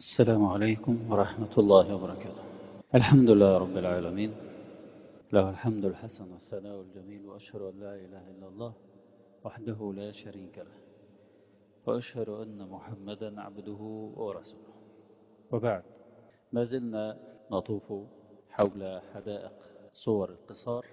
السلام عليكم ورحمة الله وبركاته الحمد لله رب العالمين له الحمد الحسن والثناء الجميل وأشهد أن لا إله إلا الله وحده لا شريك له وأشهد أن محمدا عبده ورسوله وبعد ما زلنا نطوف حول حدائق صور القصار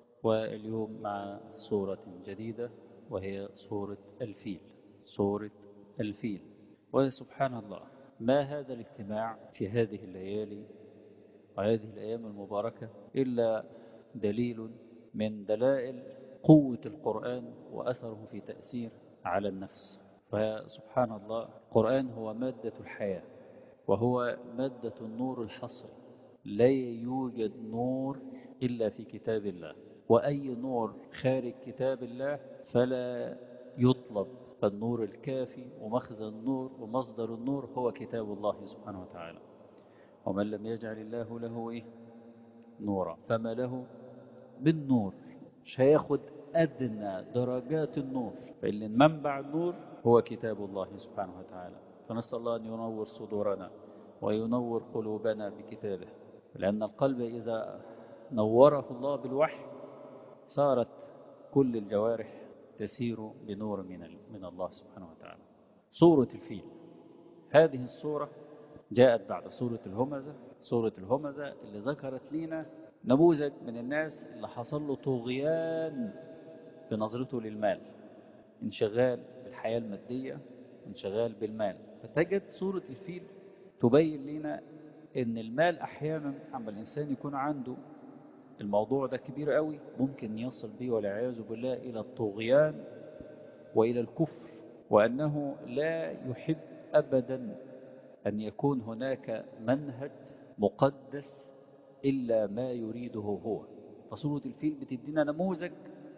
واليوم مع صورة جديدة وهي صورة الفيل صورة الفيل وسبحان الله ما هذا الاجتماع في هذه الليالي وهذه الأيام المباركة إلا دليل من دلائل قوة القرآن وأثره في تأثير على النفس فسبحان الله القرآن هو مادة الحياة وهو مادة النور الحصري لا يوجد نور إلا في كتاب الله وأي نور خارج كتاب الله فلا يطلب فالنور الكافي ومخزن النور ومصدر النور هو كتاب الله سبحانه وتعالى ومن لم يجعل الله له إيه؟ نورا فما له بالنور مش هياخد أدنى درجات النور فإن منبع النور هو كتاب الله سبحانه وتعالى فنسأل الله أن ينور صدورنا وينور قلوبنا بكتابه لأن القلب إذا نوره الله بالوحي صارت كل الجوارح تسير بنور من من الله سبحانه وتعالى صورة الفيل هذه الصورة جاءت بعد صورة الهمزة صورة الهمزة اللي ذكرت لنا نموذج من الناس اللي حصل له طغيان في نظرته للمال انشغال بالحياة المادية انشغال بالمال فتجد صورة الفيل تبين لنا ان المال احيانا عما الانسان يكون عنده الموضوع ده كبير قوي ممكن يصل به والعياذ بالله إلى الطغيان وإلى الكفر وأنه لا يحب أبدا أن يكون هناك منهج مقدس إلا ما يريده هو فصورة الفيل بتدينا نموذج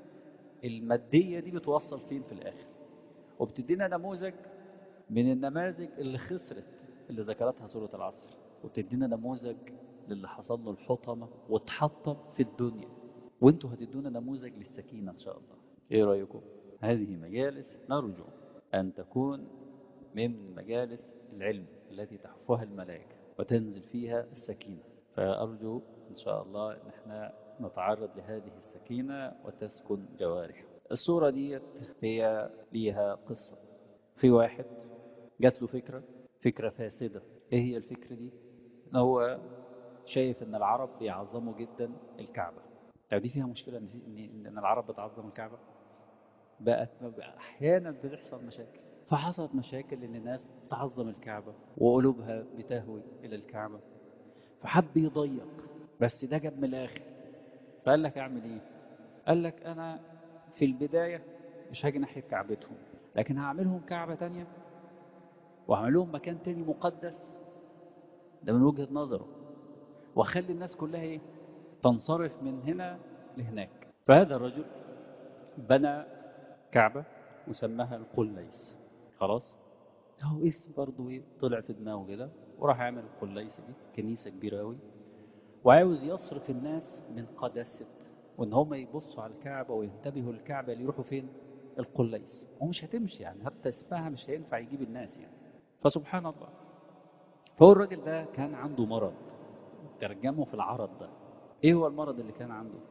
المادية دي بتوصل فين في الآخر وبتدينا نموذج من النماذج اللي خسرت اللي ذكرتها سورة العصر وبتدينا نموذج للي حصل له الحطمة واتحطم في الدنيا وانتوا هتدونا نموذج للسكينة ان شاء الله ايه رأيكم هذه مجالس نرجو ان تكون من مجالس العلم التي تحفها الملائكة وتنزل فيها السكينة فأرجو إن شاء الله أن احنا نتعرض لهذه السكينة وتسكن جوارح الصورة دي هي ليها قصة في واحد جات له فكرة فكرة فاسدة ايه هي الفكرة دي هو شايف ان العرب بيعظموا جدا الكعبة لو دي فيها مشكلة ان, إن العرب بتعظم الكعبة بقت احيانا بتحصل مشاكل فحصلت مشاكل ان الناس تعظم الكعبة وقلوبها بتهوي الى الكعبة فحب يضيق بس ده جاب من الاخر فقال لك اعمل ايه قال لك انا في البداية مش هاجي ناحية كعبتهم لكن هعملهم كعبة تانية وهعمل لهم مكان تاني مقدس ده من وجهة نظره واخلي الناس كلها ايه تنصرف من هنا لهناك فهذا الرجل بنى كعبة وسماها القليس خلاص هو اسم برضه ايه طلع في دماغه كده وراح يعمل القليس دي كنيسة كبيرة قوي وعاوز يصرف الناس من قداسة وان هم يبصوا على الكعبة وينتبهوا للكعبة اللي يروحوا فين القليس ومش هتمشي يعني حتى اسمها مش هينفع يجيب الناس يعني فسبحان الله فهو الراجل ده كان عنده مرض ترجمه في العرض ده ايه هو المرض اللي كان عنده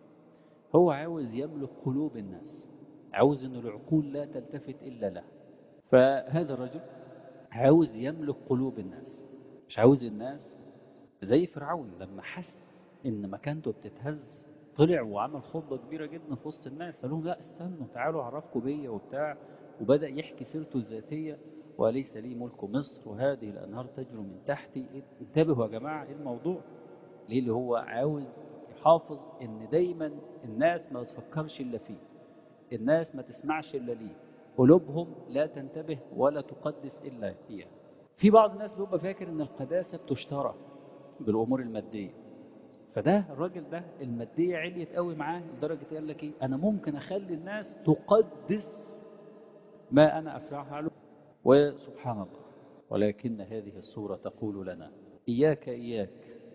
هو عاوز يملك قلوب الناس عاوز ان العقول لا تلتفت الا له فهذا الرجل عاوز يملك قلوب الناس مش عاوز الناس زي فرعون لما حس ان مكانته بتتهز طلع وعمل خطبه كبيره جدا في وسط الناس قال لهم لا استنوا تعالوا عرفكم بيا وبتاع وبدا يحكي سيرته الذاتيه وليس لي ملك مصر وهذه الأنهار تجري من تحتي انتبهوا يا جماعة ايه الموضوع ليه اللي هو عاوز يحافظ ان دايما الناس ما تفكرش إلا فيه الناس ما تسمعش إلا ليه قلوبهم لا تنتبه ولا تقدس إلا هي في بعض الناس بيبقى فاكر ان القداسة بتشترى بالأمور المادية فده الراجل ده المادية عليت قوي معاه لدرجة قال لك ايه انا ممكن اخلي الناس تقدس ما انا افعله له وسبحان الله ولكن هذه الصورة تقول لنا إياك إياك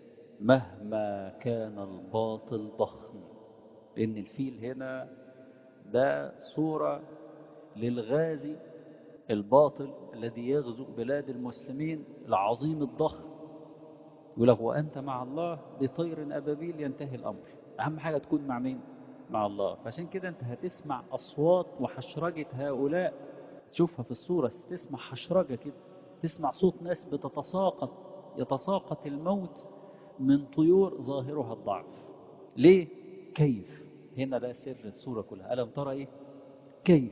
مهما كان الباطل ضخم لأن الفيل هنا ده صورة للغازي الباطل الذي يغزو بلاد المسلمين العظيم الضخم يقول لك وأنت مع الله بطير أبابيل ينتهي الأمر أهم حاجة تكون مع مين مع الله فعشان كده أنت هتسمع أصوات وحشرجة هؤلاء تشوفها في الصورة تسمع حشرجة كده تسمع صوت ناس بتتساقط يتساقط الموت من طيور ظاهرها الضعف ليه كيف هنا ده سر الصورة كلها ألم ترى إيه كيف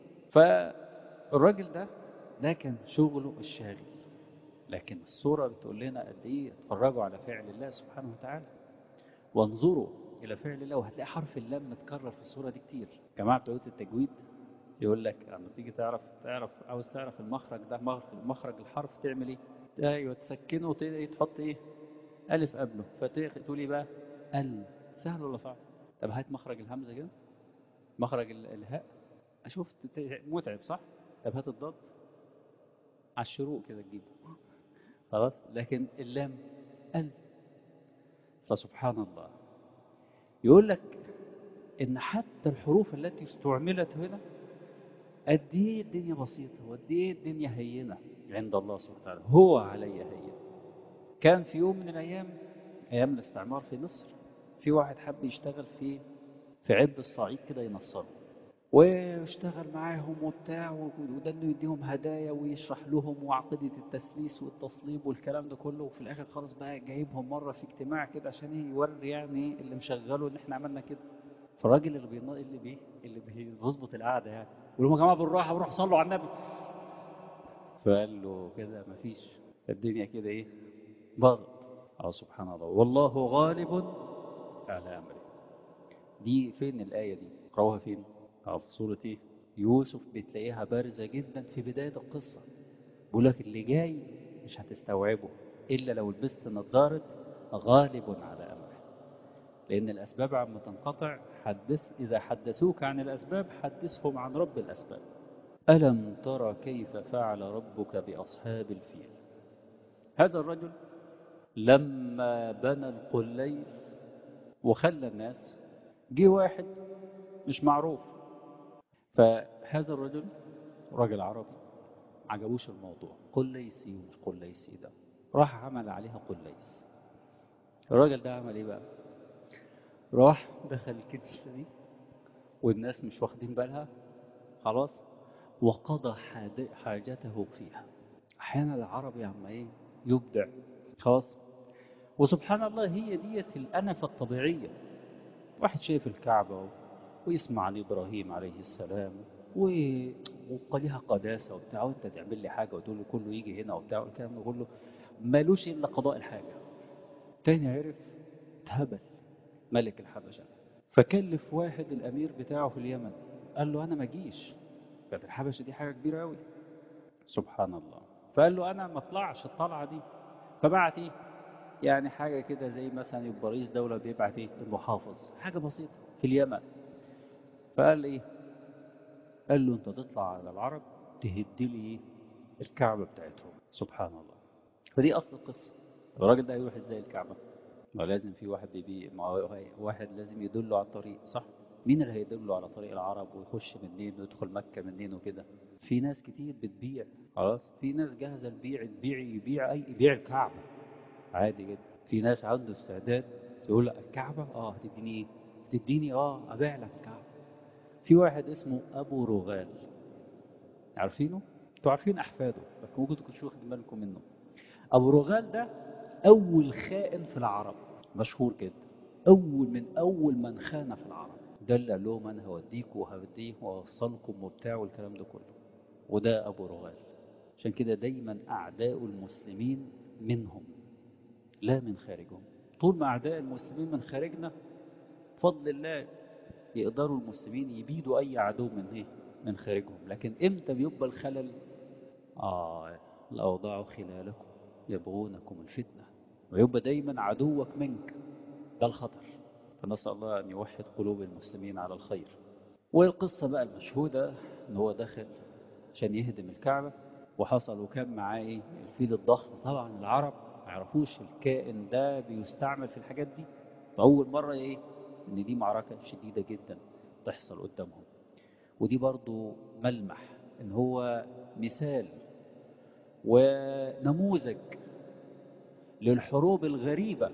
فالراجل ده ده كان شغله الشاغل لكن الصورة بتقول لنا قد إيه اتفرجوا على فعل الله سبحانه وتعالى وانظروا إلى فعل الله وهتلاقي حرف اللام متكرر في الصورة دي كتير جماعة بتوع التجويد يقول لك لما تيجي تعرف تعرف عاوز تعرف المخرج ده مخرج الحرف تعمل ايه؟ ايوه تسكنه تحط ايه؟ ألف قبله فتقول ايه بقى؟ ال سهل ولا صعب؟ طب هات مخرج الهمزة كده مخرج الهاء أشوف متعب صح؟ طب هات الضاد على الشروق كده تجيبه خلاص لكن اللام ال فسبحان الله يقول لك ان حتى الحروف التي استعملت هنا قد ايه الدنيا بسيطه وقد ايه الدنيا هينه عند الله سبحانه وتعالى هو علي هين كان في يوم من الايام ايام الاستعمار في مصر في واحد حب يشتغل في في عب الصعيد كده ينصره واشتغل معاهم وبتاع وده انه يديهم هدايا ويشرح لهم وعقيده التسليس والتصليب والكلام ده كله وفي الاخر خالص بقى جايبهم مره في اجتماع كده عشان يوري يعني اللي مشغله ان احنا عملنا كده فالراجل اللي بينا اللي بيه اللي بيظبط القعده يعني يقول لهم يا جماعه بالراحه وروحوا صلوا على النبي فقال له كده مفيش الدنيا كده ايه ضغط اه سبحان الله والله غالب على امره دي فين الايه دي قراوها فين اه في سوره ايه يوسف بتلاقيها بارزه جدا في بدايه القصه بيقول لك اللي جاي مش هتستوعبه الا لو لبست نظاره غالب على امره لأن الأسباب عما تنقطع حدث إذا حدثوك عن الأسباب حدثهم عن رب الأسباب ألم ترى كيف فعل ربك بأصحاب الفيل هذا الرجل لما بنى القليس وخلى الناس جه واحد مش معروف فهذا الرجل رجل عربي عجبوش الموضوع قليسي ومش قليسي ده راح عمل عليها قليس الراجل ده عمل ايه بقى راح دخل الكنيسة دي والناس مش واخدين بالها خلاص وقضى حاجته فيها أحيانا العربي عم إيه يبدع خلاص وسبحان الله هي ديت الأنفة الطبيعية واحد شايف الكعبة ويسمع عن إبراهيم عليه السلام وليها قداسة وبتاع وانت تعمل لي حاجة وتقول له كله يجي هنا وبتاع والكلام ده كله مالوش إلا قضاء الحاجة تاني عرف اتهبل ملك الحبشة فكلف واحد الأمير بتاعه في اليمن قال له أنا ما جيش كانت الحبشة دي حاجة كبيرة أوي سبحان الله فقال له أنا ما اطلعش الطلعة دي فبعت إيه يعني حاجة كده زي مثلا يبقى رئيس دولة بيبعت إيه المحافظ حاجة بسيطة في اليمن فقال إيه قال له أنت تطلع على العرب تهد لي الكعبة بتاعتهم سبحان الله فدي أصل القصة الراجل ده يروح إزاي الكعبة ما لازم في واحد بيبي ما واحد لازم يدله على الطريق صح مين اللي هيدله على طريق العرب ويخش منين ويدخل مكة منين وكده في ناس كتير بتبيع خلاص في ناس جاهزة البيع تبيع يبيع أي يبيع الكعبة عادي جدا في ناس عنده استعداد يقول لك الكعبة اه هتديني ايه هتديني اه ابيع لك الكعبة في واحد اسمه ابو رغال عارفينه انتوا عارفين احفاده بس ممكن تكونوا واخدين بالكم منه ابو رغال ده اول خائن في العرب مشهور جدا اول من اول من خان في العرب ده اللي قال لهم انا هوديكم وهوديه وهوصلكم وبتاع والكلام ده كله وده ابو رغال عشان كده دايما اعداء المسلمين منهم لا من خارجهم طول ما اعداء المسلمين من خارجنا بفضل الله يقدروا المسلمين يبيدوا اي عدو من ايه من خارجهم لكن امتى بيبقى الخلل اه الاوضاع خلالكم يبغونكم الفتنه ويبقى دايما عدوك منك ده الخطر فنسال الله ان يوحد قلوب المسلمين على الخير والقصه بقى المشهوده ان هو دخل عشان يهدم الكعبه وحصل وكان معاه ايه الفيل الضخم طبعا العرب ما يعرفوش الكائن ده بيستعمل في الحاجات دي فاول مره ايه ان دي معركه شديده جدا تحصل قدامهم ودي برضو ملمح ان هو مثال ونموذج للحروب الغريبة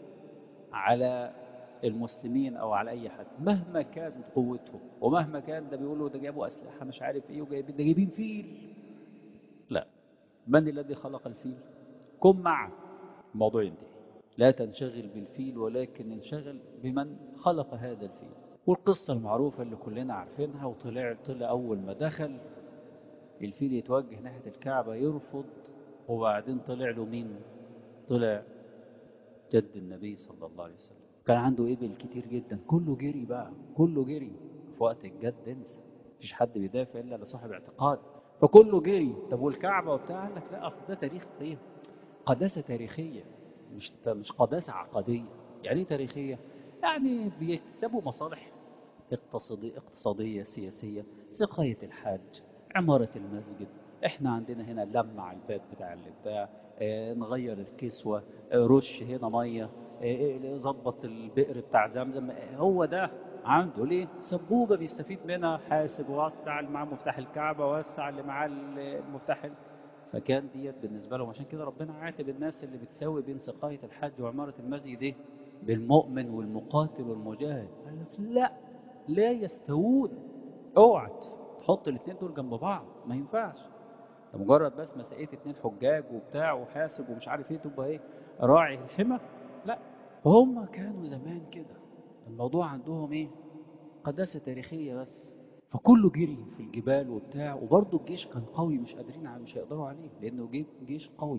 على المسلمين او على اي حد مهما كانت قوتهم ومهما كان ده بيقولوا ده جابوا اسلحه مش عارف ايه وجايبين ده جايبين فيل لا من الذي خلق الفيل كن معه الموضوع ينتهي لا تنشغل بالفيل ولكن انشغل بمن خلق هذا الفيل والقصة المعروفة اللي كلنا عارفينها وطلع طلع أول ما دخل الفيل يتوجه ناحية الكعبة يرفض وبعدين طلع له مين طلع جد النبي صلى الله عليه وسلم كان عنده إبل كتير جدا كله جري بقى كله جري في وقت الجد انسى مفيش حد بيدافع إلا لصاحب اعتقاد فكله جري طب والكعبة وبتاع قال لك لا أصل ده تاريخ ايه قداسة تاريخية مش مش قداسة عقدية يعني ايه تاريخية يعني بيكسبوا مصالح اقتصادية, اقتصادية سياسية سقاية الحاج عمارة المسجد احنا عندنا هنا نلمع الباب بتاع البتاع اه نغير الكسوة اه رش هنا مية ظبط اه البئر بتاع زمزم هو ده عنده ليه سبوبة بيستفيد منها حاسب ووسع اللي معاه مفتاح الكعبة ووسع اللي معاه المفتاح فكان ديت بالنسبة لهم عشان كده ربنا عاتب الناس اللي بتساوي بين سقاية الحج وعمارة المسجد ايه بالمؤمن والمقاتل والمجاهد قال لك لا لا يستوون اوعى تحط الاثنين دول جنب بعض ما ينفعش ده مجرد بس ما سقيت اثنين حجاج وبتاع وحاسب ومش عارف ايه تبقى ايه راعي الحمى لا هم كانوا زمان كده الموضوع عندهم ايه قداسة تاريخية بس فكله جري في الجبال وبتاع وبرضه الجيش كان قوي مش قادرين مش هيقدروا عليه لانه جيش قوي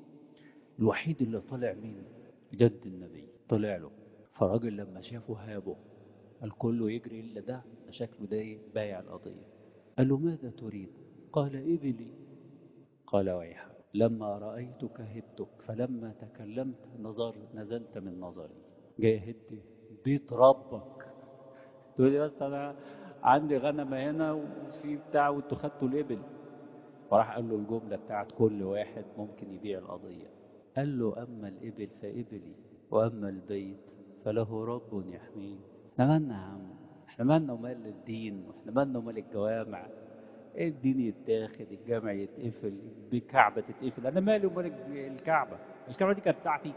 الوحيد اللي طلع مين جد النبي طلع له فالراجل لما شافه هابه الكل يجري الا ده ده شكله ده ايه بايع القضيه قال له ماذا تريد قال ابلي قال ويحك لما رايتك هبتك فلما تكلمت نظر نزلت من نظري جاي هدي بيت ربك تقول لي بس انا عندي غنمه هنا وفي بتاع وانتوا خدتوا الابل فراح قال له الجمله بتاعت كل واحد ممكن يبيع القضيه قال له اما الابل فابلي واما البيت فله رب يحميه احنا مالنا يا عم احنا مالنا ومال الدين واحنا مالنا ومال الجوامع ايه الدين يتاخد الجامع يتقفل بكعبة تتقفل انا مالي ومال الكعبة الكعبة دي كانت بتاعتي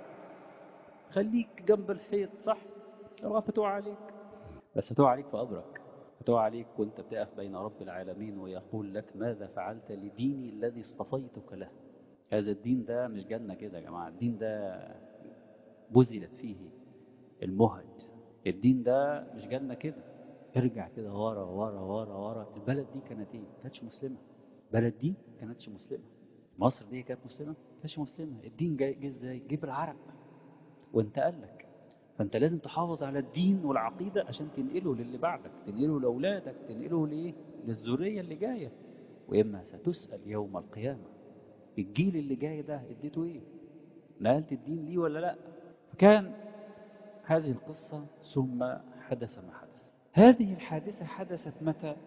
خليك جنب الحيط صح الله فتوع عليك بس فتوع عليك في قبرك فتوع عليك وانت بتقف بين رب العالمين ويقول لك ماذا فعلت لديني الذي اصطفيتك له هذا الدين ده مش جنة كده يا جماعة الدين ده بذلت فيه المهج الدين ده مش جالنا كده ارجع كده ورا ورا ورا ورا البلد دي كانت ايه؟ ما كانتش مسلمه البلد دي كانتش مسلمه مصر دي كانت مسلمه ما كانتش مسلمه الدين جاي جه ازاي؟ جه بالعرب وانتقل لك فانت لازم تحافظ على الدين والعقيده عشان تنقله للي بعدك تنقله لاولادك تنقله لايه؟ للذريه اللي جايه واما ستسال يوم القيامه الجيل اللي جاي ده اديته ايه؟ نقلت الدين ليه ولا لا؟ فكان هذه القصة ثم حدث ما حدث هذه الحادثة حدثت متى؟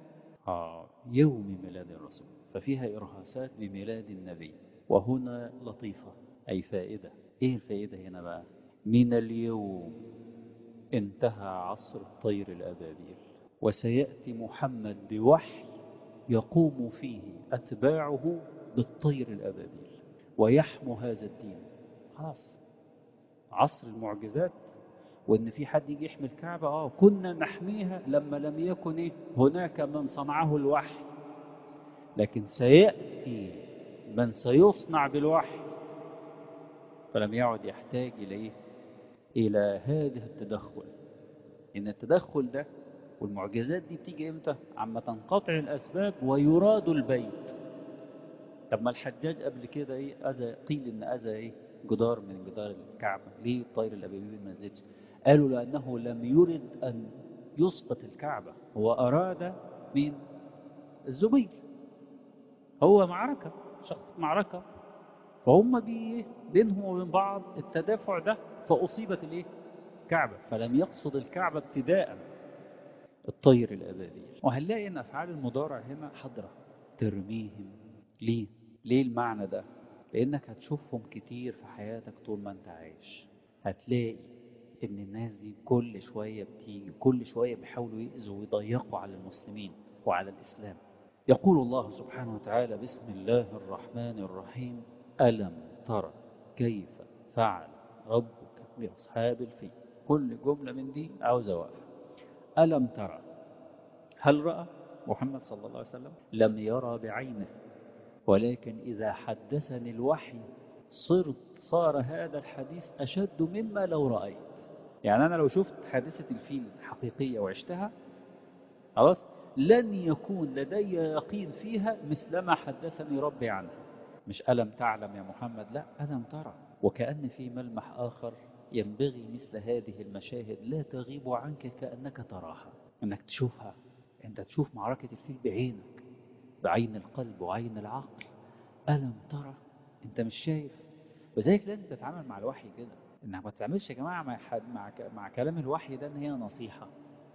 آه يوم ميلاد الرسول ففيها إرهاصات بميلاد النبي وهنا لطيفة أي فائدة إيه الفائدة هنا بقى؟ من اليوم انتهى عصر طير الأبابيل وسيأتي محمد بوحي يقوم فيه أتباعه بالطير الأبابيل ويحمو هذا الدين خلاص عصر المعجزات وان في حد يجي يحمي الكعبه اه كنا نحميها لما لم يكن إيه؟ هناك من صنعه الوحي لكن سياتي من سيصنع بالوحي فلم يعد يحتاج الى ايه الى هذا التدخل ان التدخل ده والمعجزات دي بتيجي امتى عما تنقطع الاسباب ويراد البيت طب ما الحجاج قبل كده ايه اذى قيل ان اذى ايه جدار من جدار الكعبه ليه الطير الابابيل ما نزلش قالوا لأنه لم يرد أن يسقط الكعبة هو أراد من الزبير هو معركة شخص معركة فهم بي بينهم وبين بعض التدافع ده فأصيبت الايه كعبة فلم يقصد الكعبة ابتداء الطير الأبابيل وهنلاقي أن أفعال المضارع هنا حضرة ترميهم ليه؟ ليه المعنى ده؟ لأنك هتشوفهم كتير في حياتك طول ما أنت عايش هتلاقي ان الناس دي كل شوية بتيجي كل شوية بيحاولوا يأذوا ويضيقوا على المسلمين وعلى الإسلام يقول الله سبحانه وتعالى بسم الله الرحمن الرحيم ألم ترى كيف فعل ربك بأصحاب الفيل كل جملة من دي عاوزة وقف ألم ترى هل رأى محمد صلى الله عليه وسلم لم يرى بعينه ولكن إذا حدثني الوحي صرت صار هذا الحديث أشد مما لو رأيت يعني أنا لو شفت حادثة الفيل حقيقية وعشتها خلاص لن يكون لدي يقين فيها مثلما حدثني ربي عنها مش ألم تعلم يا محمد لا ألم ترى وكأن في ملمح آخر ينبغي مثل هذه المشاهد لا تغيب عنك كأنك تراها أنك تشوفها أنت تشوف معركة الفيل بعينك بعين القلب وعين العقل ألم ترى أنت مش شايف وذلك لازم تتعامل مع الوحي كده انك ما تتعاملش يا جماعه مع حد مع مع كلام الوحي ده ان هي نصيحه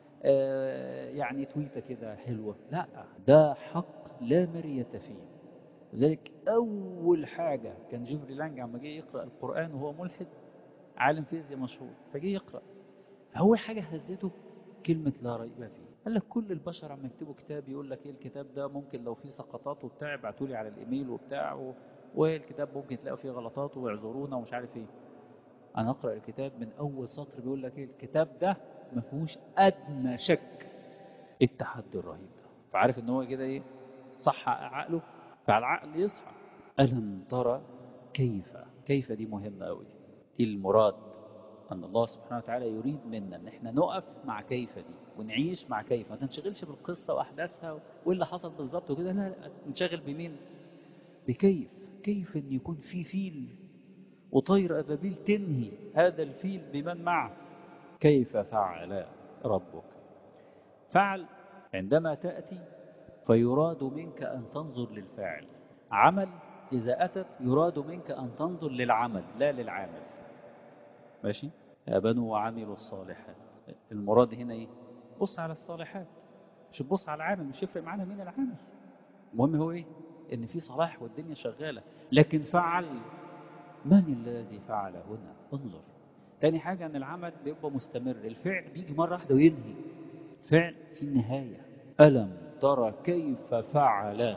آه يعني تويته كده حلوه لا ده حق لا مريه فيه لذلك اول حاجه كان جيفري لانج عما جه يقرا القران وهو ملحد عالم فيزياء مشهور فجه يقرا اول حاجه هزته كلمه لا ريب فيه قال لك كل البشر عم يكتبوا كتاب يقول لك ايه الكتاب ده ممكن لو فيه سقطات وبتاع ابعتوا لي على الايميل وبتاع و... والكتاب ممكن تلاقوا فيه غلطات واعذرونا ومش عارف ايه انا اقرا الكتاب من اول سطر بيقول لك ايه الكتاب ده ما فيهوش ادنى شك التحدي الرهيب ده فعارف ان هو كده ايه صح عقله فالعقل يصحى الم ترى كيف كيف دي مهمه قوي دي المراد ان الله سبحانه وتعالى يريد منا ان احنا نقف مع كيف دي ونعيش مع كيف ما تنشغلش بالقصه واحداثها وايه اللي حصل بالظبط وكده لا لا نشغل بمين بكيف كيف ان يكون في فيل وطير أبابيل تنهي هذا الفيل بمن معه كيف فعل ربك فعل عندما تأتي فيراد منك أن تنظر للفاعل عمل إذا أتت يراد منك أن تنظر للعمل لا للعامل ماشي بنوا وعملوا الصالحات المراد هنا إيه بص على الصالحات مش تبص على العامل مش يفرق معانا مين العامل المهم هو إيه إن في صلاح والدنيا شغالة لكن فعل من الذي فعل هنا انظر تاني حاجة أن العمل بيبقى مستمر الفعل بيجي مرة واحدة وينهي فعل في النهاية ألم ترى كيف فعل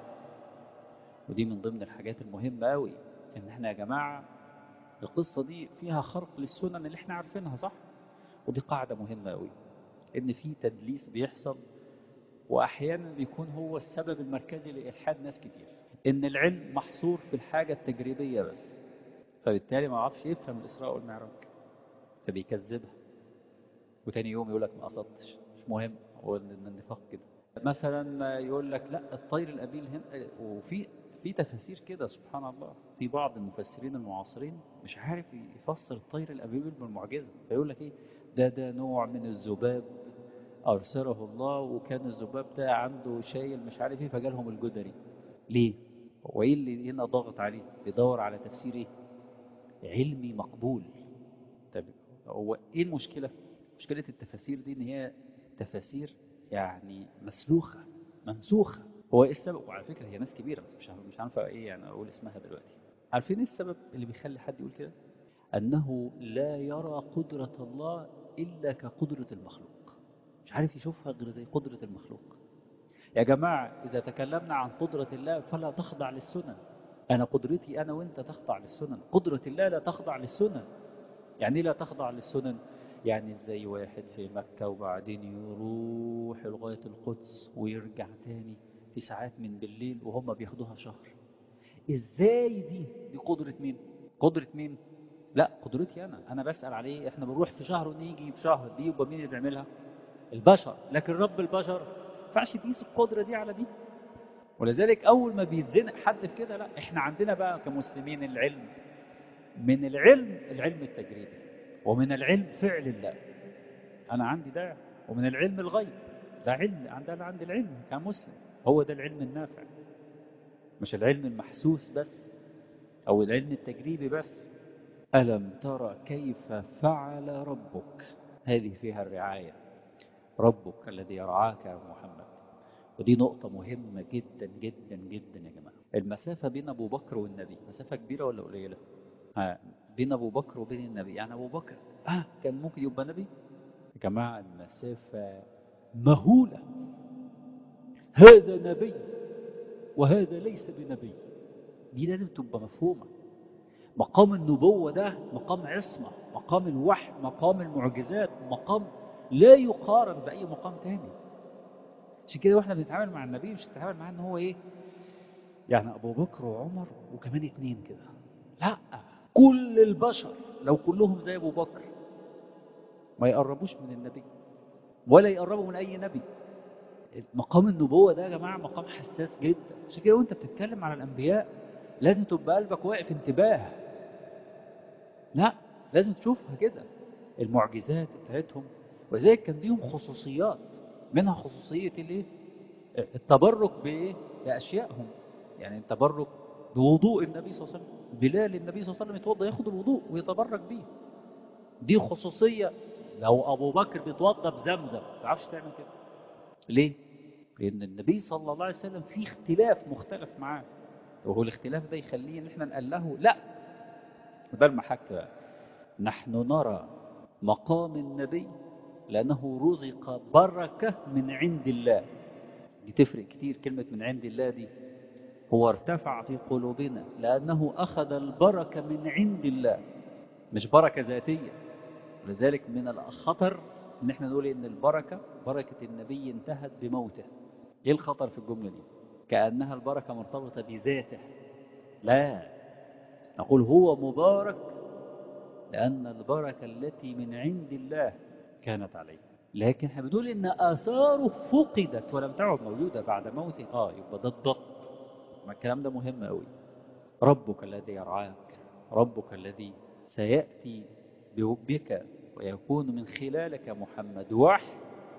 ودي من ضمن الحاجات المهمة أوي إن احنا يا جماعة القصة دي فيها خرق للسنن اللي احنا عارفينها صح ودي قاعدة مهمة أوي إن في تدليس بيحصل وأحيانا بيكون هو السبب المركزي لإلحاد ناس كتير إن العلم محصور في الحاجة التجريبية بس فبالتالي ما عرفش يفهم الإسراء والمعراج فبيكذبها وتاني يوم يقول لك ما قصدتش مش مهم هو النفاق كده مثلا يقول لك لا الطير الأبيل هنا وفي في تفاسير كده سبحان الله في بعض المفسرين المعاصرين مش عارف يفسر الطير الأبيل بالمعجزة فيقول لك ايه ده ده نوع من الذباب أرسله الله وكان الذباب ده عنده شايل مش عارف ايه فجالهم الجدري ليه؟ وايه اللي هنا ضاغط عليه؟ بيدور على تفسير ايه؟ علمي مقبول طب هو ايه المشكلة؟ مشكلة التفاسير دي ان هي تفاسير يعني مسلوخة ممسوخة هو ايه السبب؟ وعلى فكرة هي ناس كبيرة بس مش مش عارفة ايه يعني اقول اسمها دلوقتي عارفين ايه السبب اللي بيخلي حد يقول كده؟ انه لا يرى قدرة الله الا كقدرة المخلوق مش عارف يشوفها غير زي قدرة المخلوق يا جماعة إذا تكلمنا عن قدرة الله فلا تخضع للسنن أنا قدرتي أنا وإنت تخضع للسنن قدرة الله لا تخضع للسنن يعني لا تخضع للسنن يعني ازاي واحد في مكة وبعدين يروح لغاية القدس ويرجع تاني في ساعات من بالليل وهم بياخدوها شهر ازاي دي دي قدرة مين قدرة مين لا قدرتي أنا أنا بسأل عليه إحنا بنروح في شهر ونيجي في شهر دي يبقى مين اللي بيعملها البشر لكن رب البشر ينفعش تقيس القدرة دي على دي ولذلك أول ما بيتزنق حد في كده لا إحنا عندنا بقى كمسلمين العلم من العلم العلم التجريبي ومن العلم فعل الله أنا عندي ده ومن العلم الغيب ده علم عندنا عندي العلم كمسلم هو ده العلم النافع مش العلم المحسوس بس أو العلم التجريبي بس ألم ترى كيف فعل ربك هذه فيها الرعاية ربك الذي يرعاك يا محمد ودي نقطة مهمة جدا جدا جدا يا جماعة المسافة بين أبو بكر والنبي مسافة كبيرة ولا قليلة؟ ها بين أبو بكر وبين النبي يعني أبو بكر آه كان ممكن يبقى نبي؟ يا جماعة المسافة مهولة هذا نبي وهذا ليس بنبي دي لازم تبقى مفهومة مقام النبوة ده مقام عصمة مقام الوحي مقام المعجزات مقام لا يقارن بأي مقام تاني عشان كده واحنا بنتعامل مع النبي مش بنتعامل معاه ان هو ايه يعني ابو بكر وعمر وكمان اتنين كده لا كل البشر لو كلهم زي ابو بكر ما يقربوش من النبي ولا يقربوا من اي نبي مقام النبوة ده يا جماعة مقام حساس جدا عشان كده وانت بتتكلم على الانبياء لازم تبقى قلبك واقف انتباه لا لازم تشوفها كده المعجزات بتاعتهم وذلك كان ليهم خصوصيات منها خصوصية الايه التبرك بايه باشيائهم يعني التبرك بوضوء النبي صلى الله عليه وسلم بلال النبي صلى الله عليه وسلم يتوضا ياخد الوضوء ويتبرك بيه دي خصوصية لو ابو بكر بيتوضا بزمزم ما تعرفش تعمل كده ليه لان النبي صلى الله عليه وسلم في اختلاف مختلف معاه وهو الاختلاف ده يخليه ان احنا نقال له لا ده المحك بقى نحن نرى مقام النبي لأنه رزق بركة من عند الله دي تفرق كتير كلمة من عند الله دي هو ارتفع في قلوبنا لأنه أخذ البركة من عند الله مش بركة ذاتية ولذلك من الخطر ان احنا نقول ان البركة بركة النبي انتهت بموته ايه الخطر في الجملة دي كأنها البركة مرتبطة بذاته لا نقول هو مبارك لأن البركة التي من عند الله كانت عليه لكن احنا بنقول ان آثاره فقدت ولم تعد موجودة بعد موته اه يبقى ده الضبط ما الكلام ده مهم قوي ربك الذي يرعاك ربك الذي سيأتي بك ويكون من خلالك محمد وحي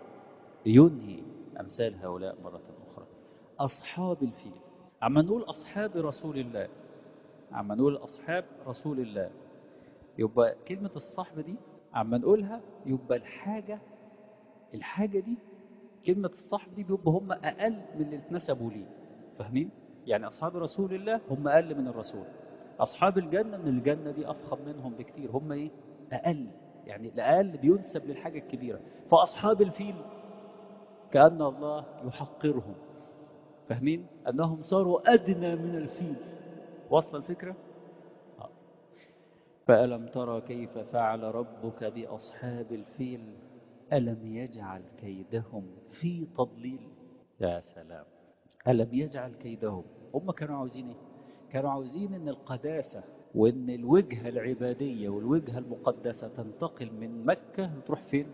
ينهي أمثال هؤلاء مرة أخرى أصحاب الفيل عما نقول أصحاب رسول الله عما نقول أصحاب رسول الله يبقى كلمة الصحب دي عما نقولها يبقى الحاجة الحاجة دي كلمة الصحب دي بيبقى هم أقل من اللي اتنسبوا ليه فاهمين؟ يعني أصحاب رسول الله هم أقل من الرسول أصحاب الجنة من الجنة دي أفخم منهم بكتير هم إيه؟ أقل يعني الأقل بينسب للحاجة الكبيرة فأصحاب الفيل كأن الله يحقرهم فاهمين؟ أنهم صاروا أدنى من الفيل وصل الفكرة؟ آه. فألم ترى كيف فعل ربك بأصحاب الفيل ألم يجعل كيدهم في تضليل يا سلام ألم يجعل كيدهم هم كانوا عاوزين إيه؟ كانوا عاوزين أن القداسة وأن الوجهة العبادية والوجهة المقدسة تنتقل من مكة وتروح فين؟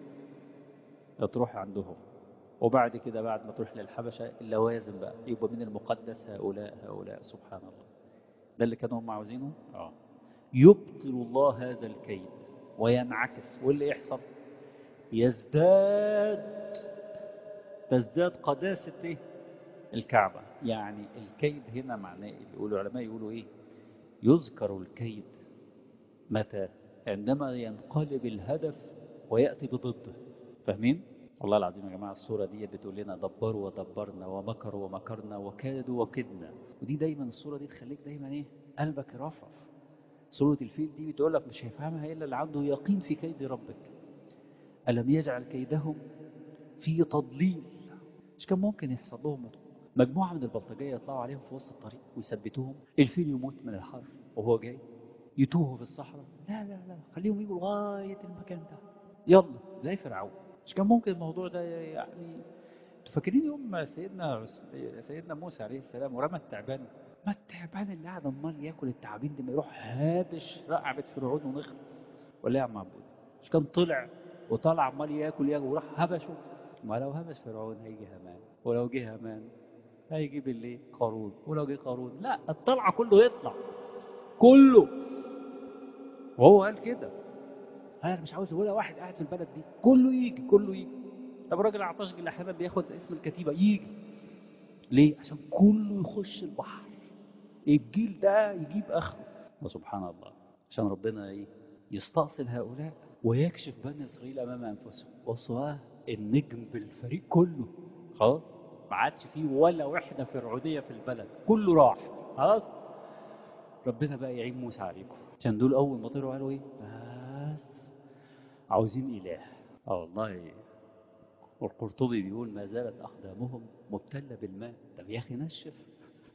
تروح عندهم وبعد كده بعد ما تروح للحبشة اللوازم بقى يبقى من المقدس هؤلاء هؤلاء سبحان الله ده اللي كانوا هم عاوزينه اه يبطل الله هذا الكيد وينعكس واللي يحصل يزداد تزداد قداسة ايه الكعبة يعني الكيد هنا معناه ايه يقولوا العلماء يقولوا ايه يذكر الكيد متى عندما ينقلب الهدف ويأتي بضده فاهمين والله العظيم يا جماعة الصورة دي بتقول لنا دبروا ودبرنا ومكروا ومكرنا وكادوا وكدنا ودي دايما الصورة دي تخليك دايما ايه قلبك يرفرف سورة الفيل دي بتقول لك مش هيفهمها إلا اللي عنده يقين في كيد ربك ألم يجعل كيدهم في تضليل مش كان ممكن يحصل لهم مجموعة من البلطجية يطلعوا عليهم في وسط الطريق ويثبتوهم الفيل يموت من الحر وهو جاي يتوهوا في الصحراء لا لا لا خليهم يجوا لغاية المكان ده يلا زي فرعون مش كان ممكن الموضوع ده يعني فاكرين يوم سيدنا سيدنا موسى عليه السلام ورمى التعبان ما التعبان اللي قاعد امال ياكل التعابين دي ما يروح هابش رقبه فرعون ونخلص ولا يا معبود مش كان طلع وطلع امال ياكل ياكل وراح هبشه ما لو هبش فرعون هيجي هامان ولو جه هامان هيجيب اللي قارون ولو جه قارون لا الطلعه كله يطلع كله وهو قال كده انا مش عاوز ولا واحد قاعد في البلد دي كله يجي كله يجي طب الراجل عطشجي اللي احيانا بياخد اسم الكتيبه يجي ليه عشان كله يخش البحر الجيل ده يجيب اخره وسبحان الله عشان ربنا ايه يستأصل هؤلاء ويكشف بني اسرائيل امام انفسهم وصواه النجم بالفريق كله خلاص ما عادش فيه ولا وحده فرعونيه في البلد كله راح خلاص ربنا بقى يعين موسى عليكم عشان دول اول ما طلعوا قالوا ايه بس عاوزين اله اه والله والقرطبي بيقول ما زالت اقدامهم مبتله بالماء طب يا اخي نشف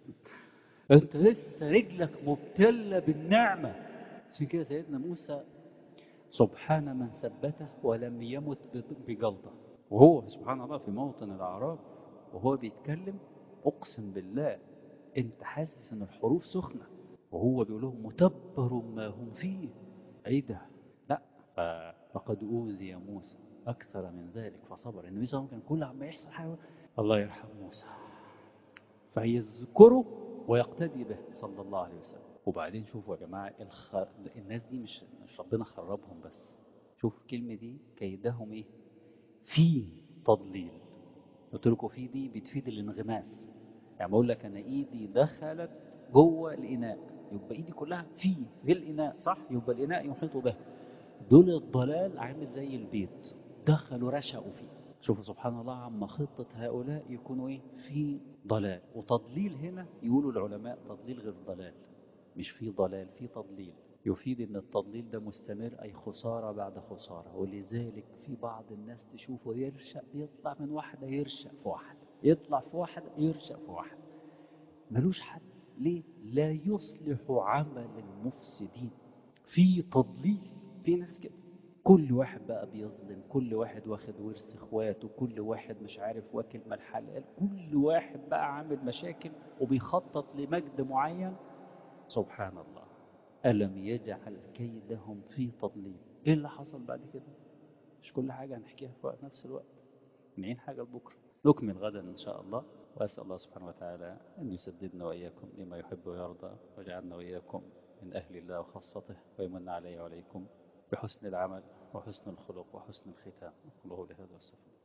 انت لسه رجلك مبتلة بالنعمة عشان كده سيدنا موسى سبحان من ثبته ولم يمت بجلطة وهو سبحان الله في موطن الأعراب وهو بيتكلم أقسم بالله أنت حاسس إن الحروف سخنة وهو بيقول لهم متبر ما هم فيه إيه ده؟ لا فقد أوذي موسى أكثر من ذلك فصبر النبي صلى الله عليه وسلم كان كل عما يحصل حاجة الله يرحم موسى فيذكره ويقتدي به صلى الله عليه وسلم وبعدين شوفوا يا جماعة الخ... الناس دي مش مش ربنا خربهم بس شوف الكلمة دي كيدهم ايه في تضليل قلت لكم في دي بتفيد الانغماس يعني بقول لك انا ايدي دخلت جوه الاناء يبقى ايدي كلها في في الاناء صح يبقى الاناء يحيط به دول الضلال عامل زي البيت دخلوا رشقوا فيه شوفوا سبحان الله عما خطة هؤلاء يكونوا ايه في ضلال وتضليل هنا يقولوا العلماء تضليل غير ضلال مش في ضلال في تضليل يفيد ان التضليل ده مستمر اي خسارة بعد خسارة ولذلك في بعض الناس تشوفه يرشق يطلع من واحدة يرشق في واحدة يطلع في واحدة يرشق في واحدة ملوش حد ليه لا يصلح عمل المفسدين في تضليل في ناس كده كل واحد بقى بيظلم كل واحد واخد ورث اخواته كل واحد مش عارف واكل مال حلال كل واحد بقى عامل مشاكل وبيخطط لمجد معين سبحان الله ألم يجعل كيدهم في تضليل إيه اللي حصل بعد كده مش كل حاجة هنحكيها في وقت نفس الوقت نعين حاجة لبكرة نكمل غدا إن شاء الله وأسأل الله سبحانه وتعالى أن يسددنا وإياكم لما يحب ويرضى ويجعلنا وإياكم من أهل الله وخاصته ويمن علي وعليكم بحسن العمل وحسن الخلق وحسن الختام أقول لهذا والسلام